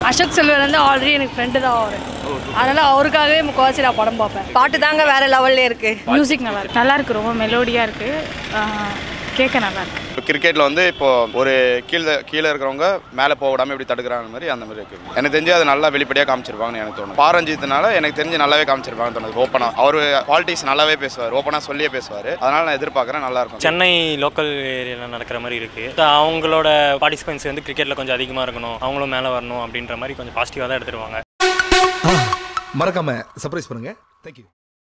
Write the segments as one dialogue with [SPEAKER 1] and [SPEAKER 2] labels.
[SPEAKER 1] அசோக் செல்வன் வந்து ஆல்ரெடி எனக்கு ஃப்ரெண்டு தான் அவர் அதனால் அவருக்காகவே முக்கால்வாசி நான் படம் பார்ப்பேன்
[SPEAKER 2] பாட்டு தாங்க வேற லெவல்ல இருக்கு
[SPEAKER 1] மியூசிக் நல்லா இருக்கு நல்லா இருக்கு ரொம்ப மெலோடியாக இருக்கு கேட்க நல்லா இருக்கு
[SPEAKER 3] இப்போ கிரிக்கெட்டில் வந்து இப்போ ஒரு கீழே கீழே இருக்கிறவங்க மேலே போக விடாம இப்படி தடுக்கிறாங்க மாதிரி அந்த மாதிரி இருக்கு எனக்கு தெரிஞ்சு அது நல்லா வெளிப்படையாக காமிச்சிருப்பாங்கன்னு எனக்கு தோணும் பாரஞ்சித்னால எனக்கு தெரிஞ்சு நல்லாவே காமிச்சிருப்பாங்கன்னு தோணுது ஓப்பனாக அவர் பாலிட்டிக்ஸ் நல்லாவே பேசுவார் ஓப்பனாக சொல்லியே பேசுவார் அதனால நான் எதிர்பார்க்குறேன் நல்லா இருக்கும்
[SPEAKER 4] சென்னை லோக்கல் ஏரியாவில் நடக்கிற மாதிரி இருக்குது அவங்களோட பார்ட்டிசிபென்ட்ஸ் வந்து கிரிக்கெட்டில் கொஞ்சம் அதிகமாக இருக்கணும் அவங்களும் மேலே வரணும் அப்படின்ற மாதிரி கொஞ்சம் பாசிட்டிவாக தான் எடுத்துருவாங்க
[SPEAKER 5] மறக்காம சர்ப்ரைஸ் பண்ணுங்க thank you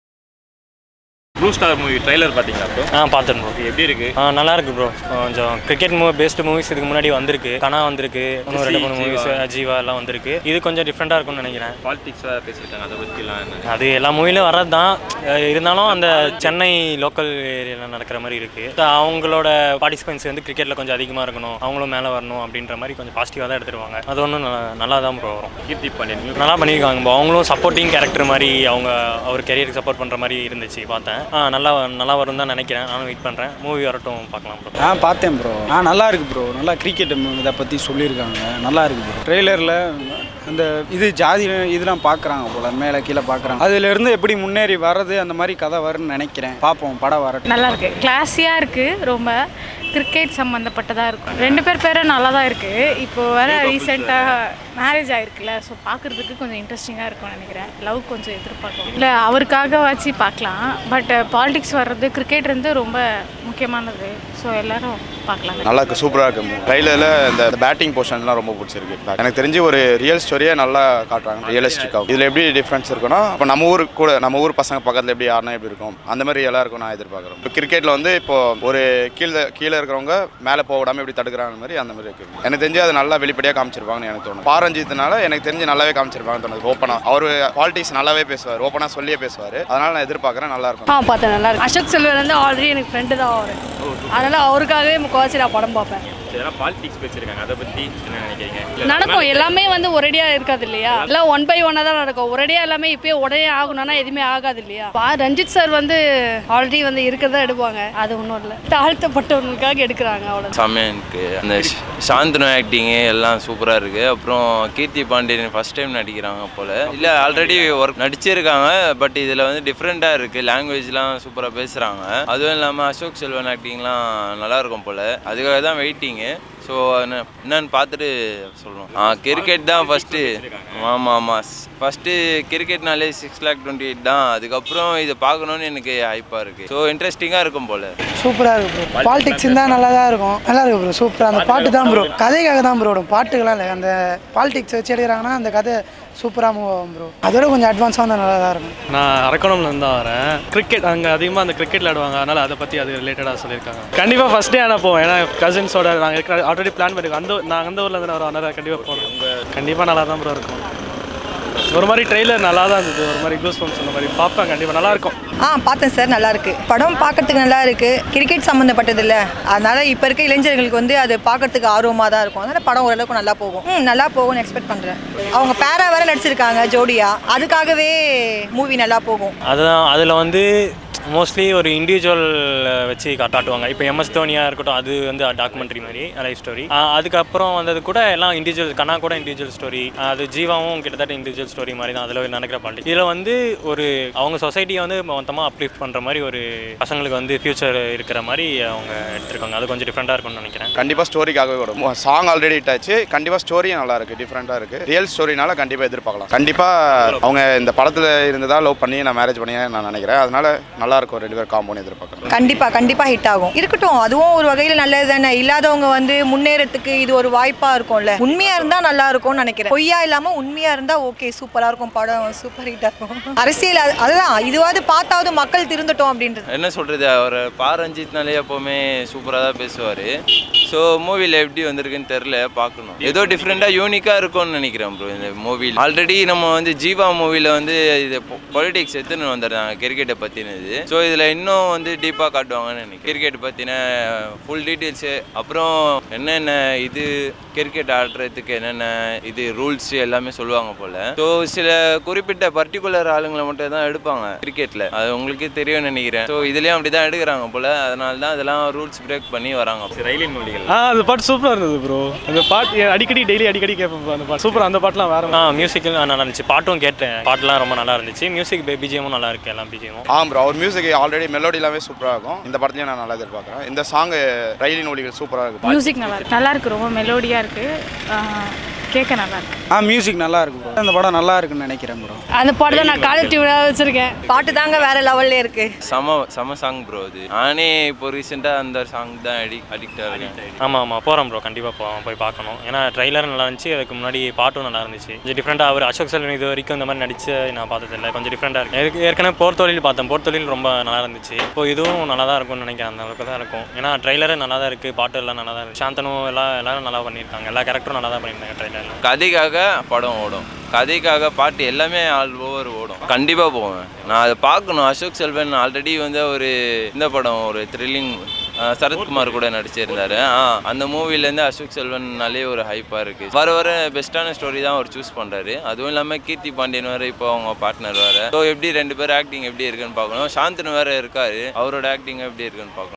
[SPEAKER 6] blue star movie trailer பார்த்தீங்களா ப்ரோ
[SPEAKER 4] ஆ பார்த்துருந்தோம் ப்ரோ
[SPEAKER 6] எப்படி இருக்கு
[SPEAKER 4] ஆ நல்லா இருக்கு ப்ரோ கொஞ்சம் கிரிக்கெட் மூவி பெஸ்ட் மூவிஸ் இதுக்கு முன்னாடி வந்திருக்கு கனா வந்திருக்கு இன்னும் ரெண்டு மூணு மூவிஸ் ஜீவா எல்லாம் வந்திருக்கு இது கொஞ்சம் டிஃப்ரெண்ட்டாக இருக்கும்னு நினைக்கிறேன்
[SPEAKER 6] பாலிடிக்ஸாக பேசியிருக்காங்க அதை பற்றிலாம் என்ன
[SPEAKER 4] அது எல்லா மூவிலும் வர்றது தான் இருந்தாலும் அந்த சென்னை லோக்கல் ஏரியாவில் நடக்கிற மாதிரி இருக்குது அவங்களோட பார்ட்டிசிபென்ட்ஸ் வந்து கிரிக்கெட்டில் கொஞ்சம் அதிகமாக இருக்கணும் அவங்களும் மேலே வரணும் அப்படின்ற மாதிரி கொஞ்சம் பாசிட்டிவாக தான் எடுத்துருவாங்க அது ஒன்றும் நல்லா தான் ப்ரோ வரும்
[SPEAKER 6] கீர்த்தி பாண்டியன்
[SPEAKER 4] நல்லா பண்ணியிருக்காங்க bro. அவங்களும் சப்போர்ட்டிங் கேரக்டர் மாதிரி அவங்க அவர் கெரியருக்கு சப்போர்ட் பண்ணுற மாதிரி இருந்துச்சு பார்த்தேன் ஆ நல்லா நல்லா வரும் தான் நினைக்கிறேன் நானும் வெயிட் பண்ணுறேன் மூவி வரட்டும் பார்க்கலாம் ப்ரோ
[SPEAKER 7] ஆ பார்த்தேன் ப்ரோ ஆ நல்லா இருக்கு ப்ரோ நல்லா கிரிக்கெட் இதை பற்றி சொல்லியிருக்காங்க நல்லா இருக்கு ப்ரோ ட்ரெய்லரில் அந்த இது ஜாதி இதெல்லாம் பார்க்குறாங்க போல மேலே கீழே பார்க்குறாங்க அதுலேருந்து எப்படி முன்னேறி வர்றது அந்த மாதிரி கதை வரும்னு நினைக்கிறேன் பார்ப்போம் படம் வரட்டும்
[SPEAKER 1] நல்லா இருக்கு கிளாஸியாக இருக்கு ரொம்ப கிரிக்கெட் சம்மந்தப்பட்டதாக இருக்கும் ரெண்டு பேர் பேரும் நல்லா தான் இருக்கு இப்போ வேற ரீசெண்டாக மேரேஜ் ஆயிருக்குல்ல ஸோ பார்க்குறதுக்கு கொஞ்சம் இன்ட்ரெஸ்டிங்காக இருக்கும்னு நினைக்கிறேன் லவ் கொஞ்சம் எதிர்பார்க்கும் இல்லை அவருக்காக வச்சு பார்க்கலாம் பட் பாலிடிக்ஸ் வர்றது கிரிக்கெட் இருந்து ரொம்ப முக்கியமானது ஸோ எல்லாரும் பார்க்கலாம்
[SPEAKER 3] நல்லா இருக்கு சூப்பராக இருக்கு ட்ரைலரில் இந்த பேட்டிங் போர்ஷன்லாம் ரொம்ப பிடிச்சிருக்கு எனக்கு தெரிஞ்சு ஒரு ரியல் ஸ்டோரியே நல்லா காட்டுறாங்க ரியலிஸ்டிக்காக இதில் எப்படி டிஃப்ரென்ஸ் இருக்குன்னா இப்போ நம்ம ஊர் கூட நம்ம ஊர் பசங்க பக்கத்தில் எப்படி ஆடினா எப்படி இருக்கும் அந்த மாதிரி எல்லாம் இருக்கும் நான் எதிர்பார்க்குறேன் இப்போ கிரிக்கெட்டில் வந்து இப்போ ஒரு கீழே கீழே இருக்கிறவங்க மேலே போக விடாம இப்படி தடுக்கிறாங்க மாதிரி அந்த மாதிரி இருக்கு எனக்கு தெரிஞ்சு அது நல்லா வெளிப்படையாக காமிச்சிருப்பாங்கன்னு எனக்கு தோணும் பாரஞ்சித்னால எனக்கு தெரிஞ்சு நல்லாவே காமிச்சிருப்பாங்கன்னு தோணுது ஓப்பனாக அவர் பாலிட்டிக்ஸ் நல்லாவே பேசுவார் ஓப்பனாக சொல்லியே பேசுவார் அதனால நான் எதிர்பார்க்குறேன் நல்லா இருக்கும்
[SPEAKER 1] ஆ பார்த்தேன் நல்லா இருக்கு அசோக் செல்வன் வந்து ஆல்ரெடி எனக்கு ஃப்ரெண்டு தான் அவர் அதனால் அவருக்காகவே முக்கால்வாசி நான் படம் பார்ப்பேன்
[SPEAKER 6] இதெல்லாம் பாலிடிக்ஸ் பேசியிருக்காங்க அதை பற்றி என்ன நினைக்கிறீங்க இல்ல,
[SPEAKER 1] நடக்கும் எல்லாமே வந்து ஒரேடியாக இருக்காது இல்லையா எல்லாம் ஒன் பை ஒன்னாக தான் நடக்கும் ஒரேடியாக எல்லாமே இப்போயே உடனே ஆகணும்னா எதுவுமே ஆகாது இல்லையா பா ரஞ்சித் சார் வந்து ஆல்ரெடி வந்து இருக்கிறதா எடுப்பாங்க அது ஒன்றும் இல்லை தாழ்த்தப்பட்டவங்களுக்காக எடுக்கிறாங்க அவ்வளோ
[SPEAKER 8] செம்மையாக இருக்குது அந்த ஷ்- சாந்தனு ஆக்டிங்கு எல்லாம் சூப்பராக இருக்குது அப்புறம் கீர்த்தி பாண்டியன் ஃபர்ஸ்ட் டைம் நடிக்கிறாங்க போல் இல்லை ஆல்ரெடி ஒர்க் நடிச்சிருக்காங்க பட் இதில் வந்து டிஃப்ரெண்ட்டாக இருக்குது லாங்குவேஜ்லாம் சூப்பராக பேசுகிறாங்க அதுவும் இல்லாமல் அசோக் செல்வன் ஆக்டிங்லாம் நல்லா இருக்கும் போல் அதுக்காக தான் வெயிட்டிங்கு ஸோ என்னன்னு பார்த்துட்டு சொல்லணும் ஆ கிரிக்கெட் தான் ஃபஸ்ட்டு ஆமாம் ஆமாம் ஃபஸ்ட்டு கிரிக்கெட்னாலே சிக்ஸ் லேக் டுவெண்ட்டி எயிட் தான் அதுக்கப்புறம் இதை பார்க்கணுன்னு எனக்கு ஹைப்பாக இருக்குது ஸோ இன்ட்ரெஸ்டிங்காக இருக்கும் போல்
[SPEAKER 9] சூப்பராக இருக்கு ப்ரோ பாலிடிக்ஸ் இருந்தால் நல்லா தான் இருக்கும் நல்லா இருக்கு ப்ரோ சூப்பராக அந்த பாட்டு தான் ப்ரோ கதைக்காக தான் ப்ரோ பாட்டுக்கெல்லாம் இல்லை அந்த பாலிடிக்ஸ் வச்சு எடுக்கிறாங்கன்னா அந்த கதை சூப்பராக மூவ் ஆகும் ப்ரோ அதோட கொஞ்சம் அட்வான்ஸாக வந்தால் நல்லா தான் இருக்கும்
[SPEAKER 10] நான் அரக்கோணம்லேருந்து தான் வரேன் கிரிக்கெட் அங்கே அதிகமாக அந்த கிரிக்கெட் விளையாடுவாங்க அதனால் அதை பற்றி அது ரிலேட்டடாக சொல்லியிருக்காங்க கண்டிப்பாக ஃபஸ்ட் டே ஆனால் போவோம் ஏன்னா கசின்ஸோட நாங்கள் இருக்கிற ஆல்ரெடி பிளான் பண்ணிருக்கோம் அந்த நாங்கள் அந்த ஊரில் இருந்து வரோம் அதனால் கண்டிப்பாக போகணும் கண்டிப்பாக நல்லா தான் ப்ரோ இருக்கும் ஒரு மாதிரி ட்ரெய்லர் நல்லா தான் இருந்தது ஒரு மாதிரி க்ளூஸ் பம்ப்ஸ் அந்த மாதிரி பார்ப்பேன் கண்டிப்பாக நல்லா இருக்கும்
[SPEAKER 2] ஆ பார்த்தேன் சார் நல்லா இருக்கு படம் பார்க்கறதுக்கு நல்லா இருக்கு கிரிக்கெட் சம்மந்தப்பட்டது இல்லை அதனால இப்போ இருக்க இளைஞர்களுக்கு வந்து அது பார்க்கறதுக்கு ஆர்வமாக தான் இருக்கும் அதனால படம் ஓரளவுக்கு நல்லா போகும் ம் நல்லா போகும்னு எக்ஸ்பெக்ட் பண்ணுறேன் அவங்க பேரா வேற நடிச்சிருக்காங்க ஜோடியா அதுக்காகவே மூவி நல்லா போகும்
[SPEAKER 4] அதுதான் அதில் வந்து மோஸ்ட்லி ஒரு இண்டிவிஜுவல் வச்சு கா- காட்டுவாங்க இப்போ எம்எஸ் தோனியாக இருக்கட்டும் அது வந்து டாக்குமெண்ட்ரி மாதிரி லைஃப் ஸ்டோரி அதுக்கப்புறம் வந்தது கூட எல்லாம் இண்டிவிஜுவல் கண்ணா கூட இண்டிவிஜுவல் ஸ்டோரி அது ஜீவாவும் கிட்டத்தட்ட இண்டிவிஜுவல் ஸ்டோரி மாதிரி தான் அதில் நடக்கிற பாலிட்டி இதில் வந்து ஒரு அவங்க சொசைட்டியை வந்து மொத்தமாக அப்லிஃப்ட் பண்ணுற மாதிரி ஒரு பசங்களுக்கு வந்து ஃப்யூச்சர் இருக்கிற மாதிரி அவங்க எடுத்திருக்காங்க அது கொஞ்சம் டிஃப்ரெண்ட்டாக இருக்கும்னு நினைக்கிறேன்
[SPEAKER 3] கண்டிப்பாக ஸ்டோரிக்காகவே வரும் சாங் ஆல்ரெடி ஹிட் ஆச்சு கண்டிப்பாக ஸ்டோரியும் நல்லா இருக்கு டிஃப்ரெண்ட்டாக இருக்கு ரியல் ஸ்டோரினால கண்டிப்பாக எதிர்பார்க்கலாம் கண்டிப்பாக அவங்க இந்த படத்தில் இருந்ததா லவ் பண்ணி நான் மேரேஜ் பண்ணி நான் நினைக்கிறேன் அதனால நல்லா இருக்கும் ரெண்டு பேர் காம்போன்னு எதிர்பார்க்குறேன்
[SPEAKER 2] கண்டிப்பா கண்டிப்பா ஹிட் ஆகும் இருக்கட்டும் அதுவும் ஒரு வகையில் நல்லது தானே இல்லாதவங்க வந்து முன்னேறத்துக்கு இது ஒரு வாய்ப்பா இருக்கும்ல உண்மையா இருந்தா நல்லா இருக்கும்னு நினைக்கிறேன் பொய்யா இல்லாம உண்மையா இருந்தா ஓகே சூப்பரா இருக்கும் படம் சூப்பர் ஹிட் ஆகும் அரசியல் அது- அதுதான் இதுவாவது பார்த்தாவது மக்கள் திருந்தட்டும் அப்படின்றது
[SPEAKER 8] என்ன சொல்கிறது அவர் பாரஞ்சித்னாலே எப்போவுமே சூப்பராக தான் பேசுவார் ஸோ மூவியில் எப்படி வந்திருக்குன்னு தெரில பார்க்கணும் ஏதோ டிஃப்ரெண்ட்டாக யூனிக்காக இருக்கும்னு நினைக்கிறேன் ப்ரோ இந்த மூவியில் ஆல்ரெடி நம்ம வந்து ஜீவா மூவியில் வந்து இது பொலிட்டிக்ஸ் எடுத்துன்னு வந்துடுறாங்க கிரிக்கெட்டை பற்றினது ஸோ இதில் இன்னும் வந்து டீப்பாக காட்டுவாங்கன்னு நினைக்கிறேன் கிரிக்கெட் பற்றின ஃபுல் டீட்டெயில்ஸு அப்புறம் என்னென்ன இது கிரிக்கெட் ஆடுறதுக்கு என்னென்ன இது ரூல்ஸ் எல்லாமே சொல்லுவாங்க போல் ஸோ சில குறிப்பிட்ட பர்டிகுலர் ஆளுங்களை மட்டும் தான் எடுப்பாங்க கிரிக்கெட்டில் அது உங்களுக்கே தெரியும்னு நினைக்கிறேன் ஸோ இதுலேயும் அப்படி தான் எடுக்கிறாங்க போல் அதனால தான் அதெல்லாம் ரூல்ஸ் பிரேக் பண்ணி வராங்க
[SPEAKER 6] ரயிலின் மொழிகள்
[SPEAKER 10] ஆ அந்த பாட்டு சூப்பராக இருந்தது ப்ரோ அந்த பாட்டு அடிக்கடி டெய்லி அடிக்கடி கேட்பேன் bro அந்த பாட்டு சூப்பராக அந்த பாட்டுலாம் வேற
[SPEAKER 4] ஆ மியூசிக் நல்லா இருந்துச்சு பாட்டும் கேட்டேன் பாட்டுலாம் ரொம்ப நல்லா இருந்துச்சு மியூசிக் பிஜிஎமும் நல்லா இருக்கு எல்லாம் பிஜிஎமும்
[SPEAKER 3] ஆ ப்ரோ அவர் மியூசிக் ஆல்ரெடி மெலோடி எல்லாமே சூப்பராக இருக்கும் இந்த படத்துலையும் நான் நல்லா எதிர்பார்க்குறேன் இந்த சாங் ரயிலின் ஒளிகள் சூப்பராக இருக்கும்
[SPEAKER 1] மியூசிக் நல்லா இருக்கு நல்லா இருக்கு ரொம்ப மெலோடியாக இருக்கு கேட்க நல்லா இருக்கு
[SPEAKER 7] ஆ மியூசிக் நல்லா இருக்கு ப்ரோ அந்த படம் நல்லா இருக்குன்னு நினைக்கிறேன் ப்ரோ
[SPEAKER 1] அந்த பாட்டு தான் நான் காலேஜ் டியூனாக வச்சிருக்கேன்
[SPEAKER 2] பாட்டு தாங்க வேற லெவல்ல இருக்கு
[SPEAKER 8] செம செம சாங் ப்ரோ அது நானே இப்போ ரீசெண்டாக அந்த சாங் தான் அடி அடிக்ட் ஆகிறேன்
[SPEAKER 4] ஆமாம் ஆமாம் போகிறோம் ப்ரோ கண்டிப்பாக போவோம் போய் பார்க்கணும் ஏன்னா ட்ரைலர் நல்லா இருந்துச்சு அதுக்கு முன்னாடி பாட்டும் நல்லா இருந்துச்சு கொஞ்சம் டிஃப்ரெண்ட்டாக அவர் அசோக் செல்வன் இது வரைக்கும் இந்த மாதிரி நடிச்சு நான் பார்த்ததில்ல கொஞ்சம் டிஃப்ரெண்ட்டாக இருக்கு ஏற்க- ஏற்கனவே போர் தொழில் பார்த்தேன் போர் தொழில் ரொம்ப நல்லா இருந்துச்சு இப்போ இதுவும் நல்லா தான் இருக்கும்னு நினைக்கிறேன் அந்த அளவுக்கு தான் இருக்கும் ஏன்னா ட்ரைலரும் நல்லா தான் இருக்குது பாட்டு எல்லாம் நல்லா தான் இருக்குது சாந்தனும் எல்லாம் எல்லாரும் நல்லா பண்ணியிருக்காங்க எல்லா கேரக்டரும் நல்லா தான் பண்ணியிருந்தாங்க ட்ரைலரில்
[SPEAKER 8] கதைக்காக படம் ஓடும் கதைக்காக பாட்டு எல்லாமே ஆல் ஓவர் ஓடும் கண்டிப்பாக போவேன் நான் அதை பார்க்கணும் அசோக் செல்வன் ஆல்ரெடி வந்து ஒரு இந்த படம் ஒரு த்ரில்லிங் சரத்குமார் கூட நடிச்சிருந்தாரு ஆ அந்த மூவிலேருந்து அசோக் செல்வன்னாலே ஒரு ஹைப்பாக இருக்குது வர வர பெஸ்ட்டான ஸ்டோரி தான் அவர் சூஸ் பண்ணுறாரு அதுவும் இல்லாமல் கீர்த்தி பாண்டியன் வேறு இப்போ அவங்க பார்ட்னர் வேறு ஸோ எப்படி ரெண்டு பேர் ஆக்டிங் எப்படி இருக்குன்னு பார்க்கணும் சாந்தனு வேறு இருக்காரு அவரோட ஆக்டிங் எப்படி இருக்குன்னு பார்க்கணும்